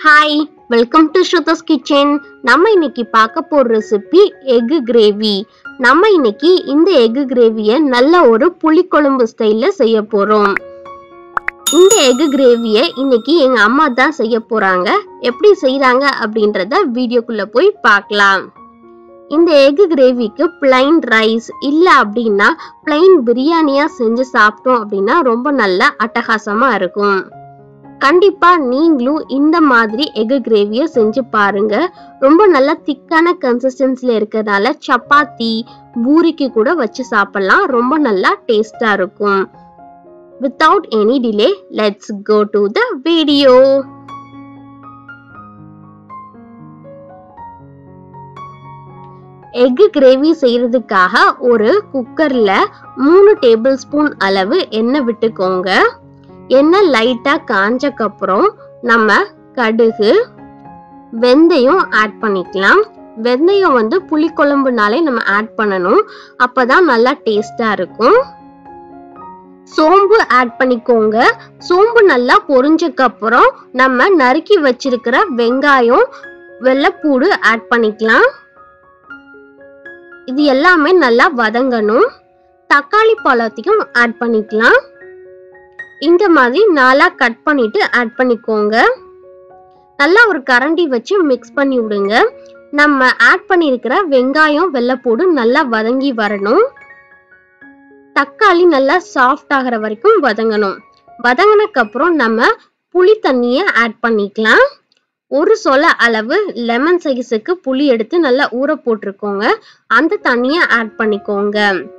hi welcome to Sruthas kitchen நம்ம இன்னைக்கு பார்க்க போற ரெசிபி எக் கிரேவி நம்ம இன்னைக்கு இந்த எக் கிரேவியை நல்ல ஒரு புளிக்குழம்பு ஸ்டைல்ல செய்ய போறோம் இந்த எக் கிரேவியை இன்னைக்கு எங்க அம்மா தான் செய்ய போறாங்க எப்படி செய்றாங்க அப்படின்றத வீடியோக்குள்ள போய் பார்க்கலாம் இந்த எக் கிரேவிக்கு பிளைன் ரைஸ் இல்ல அப்படின்னா பிளைன் பிரியாணியா செஞ்சு சாப்பிட்டோம் அப்படின்னா ரொம்ப நல்ல அட்டகாசமா இருக்கும் கண்டிப்பா நீங்களும் இந்த மாதிரி எக் கிரேவியை செஞ்சு பாருங்க ரொம்ப நல்ல திக்கான கன்சிஸ்டன்சில இருக்கிறதால சப்பாத்தி பூரிக்கு கூட வச்சு சாப்பிடலாம் ரொம்ப நல்லா டேஸ்டா இருக்கும் without any delay let's go to the video egg gravy செய்யறதுக்காக ஒரு குக்கர்ல மூணு டேபிள் ஸ்பூன் அளவு எண்ணெய் விட்டுக்கோங்க எண்ணெய் லைட்டா காஞ்சக்கப்புறம் நம்ம கடுகு வெந்தயம் ஆட் பண்ணிக்கலாம் வெந்தயம் வந்து புளிக்குழம்புனாலே நம்ம ஆட் பண்ணணும் அப்பதான் நல்லா டேஸ்டா இருக்கும் சோம்பு ஆட் பண்ணிக்கோங்க சோம்பு நல்லா பொரிஞ்சக்கு அப்புறம் நம்ம நறுக்கி வச்சிருக்கிற வெங்காயம் வெள்ளைப்பூடு ஆட் பண்ணிக்கலாம் இது எல்லாமே நல்லா வதங்கணும் தக்காளி பழத்தையும் ஆட் பண்ணிக்கலாம் இந்த மாதிரி நாலா கட் பண்ணிட்டு ஆட் பண்ணிக்கோங்க நல்லா ஒரு கரண்டி வச்சு மிக்ஸ் பண்ணி விடுங்க நம்ம ஆட் பண்ணியிருக்கிற வெங்காயம் வெள்ளைப்பூடு நல்லா வதங்கி வரணும் தக்காளி நல்லா சாஃப்ட் ஆகிற வரைக்கும் வதங்கணும் வதங்கினக்கு அப்புறம் நம்ம புளி தண்ணியை ஆட் பண்ணிக்கலாம் ஒரு சொல அளவு லெமன் சைஸுக்கு புளி எடுத்து நல்லா ஊற போட்டிருக்கோங்க அந்த தண்ணியை ஆட் பண்ணிக்கோங்க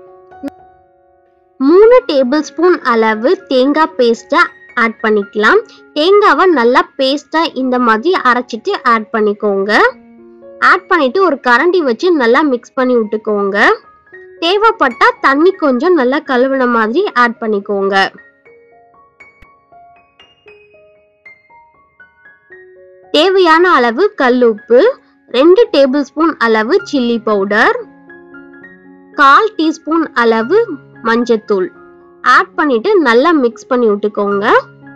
மூணு டேபிள் ஸ்பூன் அளவு தேங்காய் பேஸ்ட்டை ஆட் பண்ணிக்கலாம் தேங்காவை நல்லா பேஸ்டா இந்த மாதிரி அரைச்சிட்டு ஆட் பண்ணிக்கோங்க ஆட் பண்ணிட்டு ஒரு கரண்டி வச்சு நல்லா மிக்ஸ் பண்ணி விட்டுக்கோங்க தேவைப்பட்டா தண்ணி கொஞ்சம் நல்லா கழுவின மாதிரி ஆட் பண்ணிக்கோங்க தேவையான அளவு கல்லுப்பு ரெண்டு டேபிள் ஸ்பூன் அளவு சில்லி பவுடர் கால் டீஸ்பூன் அளவு மஞ்சத்தூள் ஆட் பண்ணிட்டு நல்லா மிக்ஸ் பண்ணி விட்டுக்கோங்க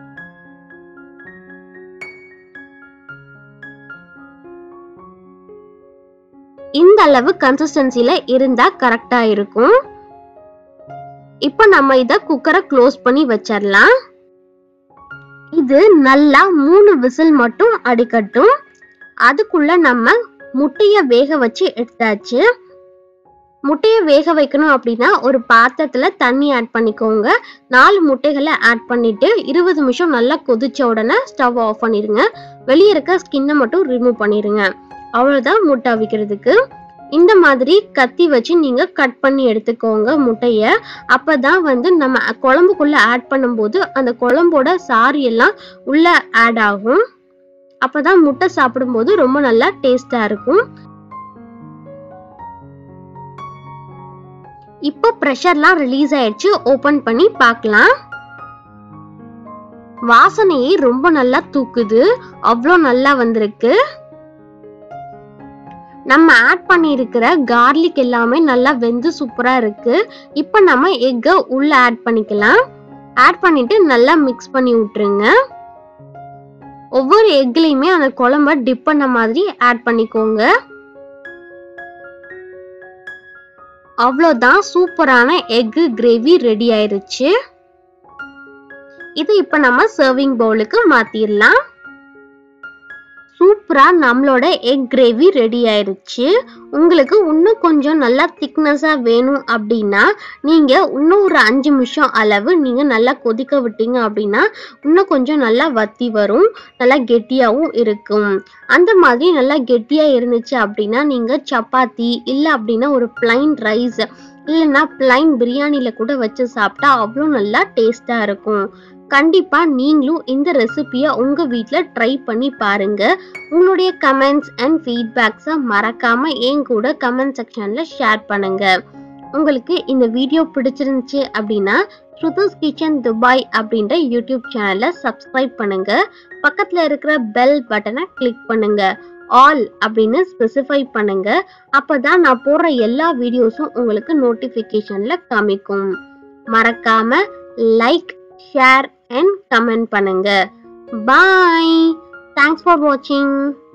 இந்த அளவு கன்சிஸ்டன்சில இருந்தா கரெக்டா இருக்கும் இப்போ நம்ம இத குக்கரை க்ளோஸ் பண்ணி வச்சிடலாம் இது நல்லா மூணு விசில் மட்டும் அடிக்கட்டும் அதுக்குள்ள நம்ம முட்டைய வேக வச்சு எடுத்தாச்சு முட்டையை வேக வைக்கணும் அப்படின்னா ஒரு பாத்திரத்துல தண்ணி ஆட் பண்ணிக்கோங்க நாலு முட்டைகளை ஆட் பண்ணிட்டு இருபது நிமிஷம் நல்லா கொதிச்ச உடனே ஸ்டவ் ஆஃப் பண்ணிருங்க வெளியே இருக்க ஸ்கின்னை மட்டும் ரிமூவ் பண்ணிருங்க அவ்வளவுதான் முட்டை அவிக்கிறதுக்கு இந்த மாதிரி கத்தி வச்சு நீங்க கட் பண்ணி எடுத்துக்கோங்க முட்டைய அப்பதான் வந்து நம்ம குழம்புக்குள்ள ஆட் பண்ணும்போது அந்த குழம்போட சாறு எல்லாம் உள்ள ஆட் ஆகும் அப்பதான் முட்டை சாப்பிடும்போது ரொம்ப நல்லா டேஸ்டா இருக்கும் இப்போ ப்ரெஷர்லாம் ரிலீஸ் ஆயிடுச்சு ஓபன் பண்ணி பார்க்கலாம் வாசனையே ரொம்ப நல்லா தூக்குது அவ்வளோ நல்லா வந்திருக்கு நம்ம ஆட் பண்ணியிருக்கிற கார்லிக் எல்லாமே நல்லா வெந்து சூப்பரா இருக்கு இப்போ நம்ம எக்கை உள்ள ஆட் பண்ணிக்கலாம் ஆட் பண்ணிட்டு நல்லா மிக்ஸ் பண்ணி விட்டுருங்க ஒவ்வொரு எக்லையுமே அந்த குழம்ப டிப் பண்ண மாதிரி ஆட் பண்ணிக்கோங்க அவ்வளோதான் சூப்பரான எக் கிரேவி ரெடி ஆயிருச்சு இது இப்போ நம்ம சர்விங் பவுலுக்கு மாத்திரலாம் சூப்பரா நம்மளோட எக் கிரேவி ரெடி ஆயிருச்சு உங்களுக்கு இன்னும் கொஞ்சம் நல்லா திக்னஸா வேணும் அப்படின்னா நீங்க இன்னும் ஒரு அஞ்சு நிமிஷம் அளவு நீங்க நல்லா கொதிக்க விட்டீங்க அப்படின்னா இன்னும் கொஞ்சம் நல்லா வத்தி வரும் நல்லா கெட்டியாவும் இருக்கும் அந்த மாதிரி நல்லா கெட்டியா இருந்துச்சு அப்படின்னா நீங்க சப்பாத்தி இல்ல அப்படின்னா ஒரு பிளைன் ரைஸ் இல்லைன்னா பிளைன் பிரியாணில கூட வச்சு சாப்பிட்டா அவ்வளோ நல்லா டேஸ்டா இருக்கும் கண்டிப்பா நீங்களும் இந்த ரெசிபியை உங்க வீட்டில் ட்ரை பண்ணி பாருங்க உங்களுடைய கமெண்ட்ஸ் அண்ட் ஃபீட்பேக்ஸை மறக்காம என் கூட கமெண்ட் செக்ஷன்ல ஷேர் பண்ணுங்க உங்களுக்கு இந்த வீடியோ பிடிச்சிருந்துச்சு அப்படின்னா ஸ்ருதஸ் கிச்சன் துபாய் அப்படின்ற யூடியூப் சேனலை சப்ஸ்கிரைப் பண்ணுங்க பக்கத்துல இருக்கிற பெல் பட்டனை கிளிக் பண்ணுங்க ஆல் அப்படின்னு ஸ்பெசிஃபை பண்ணுங்க அப்பதான் நான் போடுற எல்லா வீடியோஸும் உங்களுக்கு நோட்டிஃபிகேஷன்ல காமிக்கும் மறக்காம லைக் ஷேர் அண்ட் கமெண்ட் பண்ணுங்க பாய் தேங்க்ஸ் ஃபார் வாட்சிங்